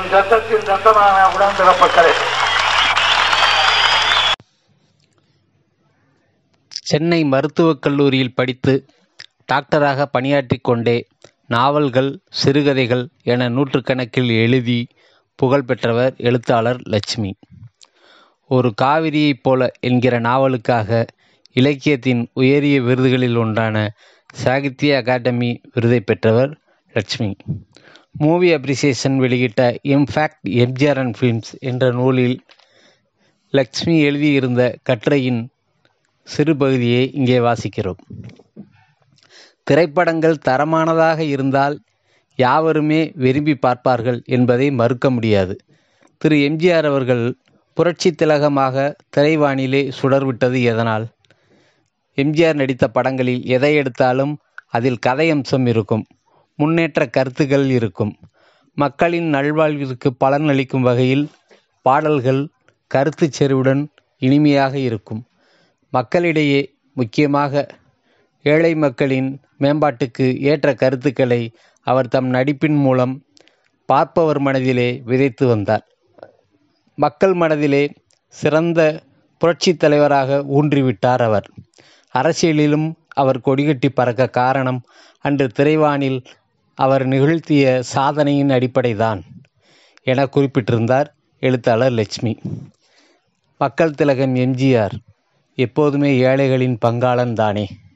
என் ரத்தத்தின் ரத்தமான உடன்பிறப்பட்டது சென்னை மருத்துவக் கல்லூரியில் படித்து டாக்டராக பணியாற்றிக் கொண்டே நாவல்கள் சிறுகதைகள் என நூற்றுக்கணக்கில் எழுதி புகழ் பெற்றவர் எழுத்தாளர் லட்சுமி ஒரு காவிரியைப் போல என்கிற நாவலுக்காக இலக்கியத்தின் உயரிய விருதுகளில் ஒன்றான சாகித்ய அகாடமி விருதை பெற்றவர் லட்சுமி மூவி அப்ரிசியேஷன் வெளியிட்ட இம்ஃபேக்ட் எம்ஜிஆர் அண்ட் ஃபிலிம்ஸ் என்ற நூலில் லட்சுமி எழுதியிருந்த கட்டுரையின் சிறு பகுதியை இங்கே வாசிக்கிறோம் திரைப்படங்கள் தரமானதாக இருந்தால் யாவருமே விரும்பி பார்ப்பார்கள் என்பதை மறுக்க முடியாது திரு எம்ஜிஆர் அவர்கள் புரட்சி திலகமாக திரைவானிலே சுடர்விட்டது எதனால் எம்ஜிஆர் நடித்த படங்களில் எதை எடுத்தாலும் அதில் கதையம்சம் இருக்கும் முன்னேற்ற கருத்துக்கள் இருக்கும் மக்களின் நல்வாழ்விற்கு பலன் அளிக்கும் வகையில் பாடல்கள் கருத்துச் செறிவுடன் இனிமையாக இருக்கும் மக்களிடையே முக்கியமாக ஏழை மக்களின் மேம்பாட்டுக்கு ஏற்ற கருத்துக்களை அவர் தம் நடிப்பின் மூலம் பார்ப்பவர் மனதிலே விதைத்து வந்தார் மக்கள் மனதிலே சிறந்த புரட்சித் தலைவராக ஊன்றிவிட்டார் அவர் அரசியலிலும் அவர் கொடிகட்டி பறக்க காரணம் அன்று திரைவானில் அவர் நிகழ்த்திய சாதனையின் அடிப்படைதான் என குறிப்பிட்டிருந்தார் எழுத்தாளர் லட்சுமி மக்கள் திலகம் எம்ஜிஆர் எப்போதுமே ஏழைகளின் பங்காளன் தானே